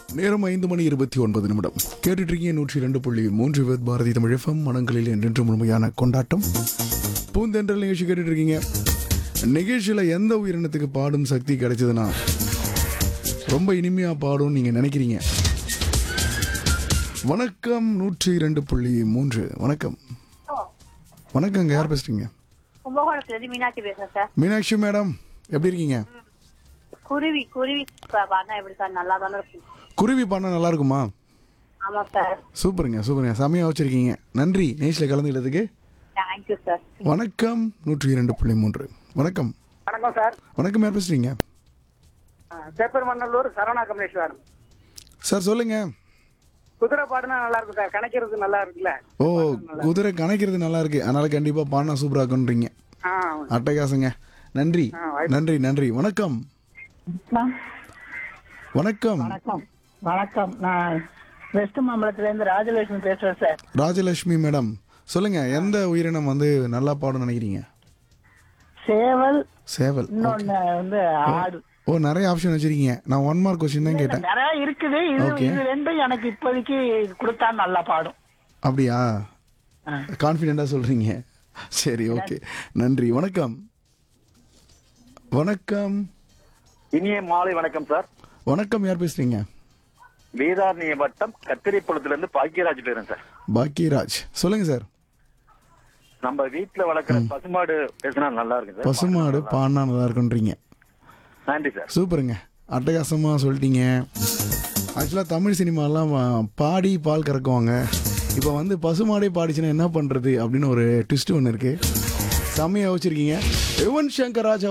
நேரம் ஐந்து மணி இருபத்தி ஒன்பது நிமிடம் கேட்டுட்டு இருக்கீங்க நூற்றி ரெண்டு புள்ளி மூன்று வித் பாரதி தமிழ் எஃப்எம் மனங்களில் என்றென்று முழுமையான கொண்டாட்டம் பூந்தென்றல் நிகழ்ச்சி கேட்டுட்டு இருக்கீங்க நிகழ்ச்சியில் எந்த உயிரினத்துக்கு பாடும் சக்தி கிடைச்சதுன்னா ரொம்ப இனிமையாக பாடும் நீங்கள் நினைக்கிறீங்க வணக்கம் நூற்றி ரெண்டு புள்ளி மூன்று வணக்கம் வணக்கங்க யார் பேசுறீங்க கும்பகோணத்துல இருந்து மீனாட்சி பேசுறேன் சார் மீனாட்சி மேடம் எப்படி இருக்கீங்க குருவி குருவி ப- பாடினா எப்படி சார் நல்லா தானே இருக்கும் குருவி பாடினா நல்லா இருக்குமா ஆமா சார் சூப்பருங்க சூப்பருங்க செமையாக வச்சிருக்கீங்க நன்றி நேஷில் கலந்துக்கிட்டதுக்கு தேங்க்யூ சார் வணக்கம் நூற்றி இரண்டு புள்ளி மூன்று வணக்கம் வணக்கம் சார் வணக்கம் யார் பேசுறீங்க சேப்பர்மன்னல்லூர் சரவணா கமலேஸ்வர் சார் சொல்லுங்க குதிரை பாடுனா நல்லா இருக்கும் சார் கணக்கிறது நல்லா இருக்குல்ல ஓ குதிரை கணக்கிறது நல்லா இருக்கு அதனால கண்டிப்பா பாடினா சூப்பரா இருக்குன்றீங்க ஆ அட்டகாசங்க நன்றி நன்றி நன்றி வணக்கம் வணக்கம் வணக்கம் வணக்கம் நான் வெஸ்ட் மாம்பலத்துல இருந்து ராஜலட்சுமி பேசுறேன் சார் ராஜலட்சுமி மேடம் சொல்லுங்க எந்த உயிரினம் வந்து நல்லா பாடும் நினைக்கிறீங்க சேவல் சேவல் இன்னொன்னு வந்து ஆடு ஓ நிறைய ஆப்ஷன் வச்சிருக்கீங்க நான் ஒன் மார்க் கொஸ்டின் தான் கேட்டேன் நிறைய இருக்குது இது Okay. இது ரெண்டும் எனக்கு இப்போதைக்கு கொடுத்தா நல்லா பாடும் அப்படியா ஆ. கான்ஃபிடென்ட்டா சொல்றீங்க சரி ஓகே நன்றி வணக்கம் வணக்கம் இனிய மாலை வணக்கம் சார் வணக்கம் யார் பேசுறீங்க வேதாரண்ய வட்டம் கத்திரிப்பழத்துல இருந்து பாக்கியராஜ் பேருங்க சார் பாக்கியராஜ் சொல்லுங்க சார் நம்ம வீட்டுல வளர்க்குற பசுமாடு பேசினா நல்லா இருக்கு சார் பசுமாடு பாடினா நல்லா இருக்குன்றீங்க நன்றி சார் சூப்பருங்க அட்டகாசமாக சொல்லிட்டீங்க ஆக்சுவலாக தமிழ் சினிமாலாம் வா- பாடி பால் கறக்குவாங்க இப்போ வந்து பசுமாடே பாடிச்சுன்னா என்ன பண்ணுறது அப்படின்னு ஒரு ட்விஸ்ட் ஒன்று இருக்குது செம்மையாக வச்சுருக்கீங்க யுவன் சங்கர் ராஜா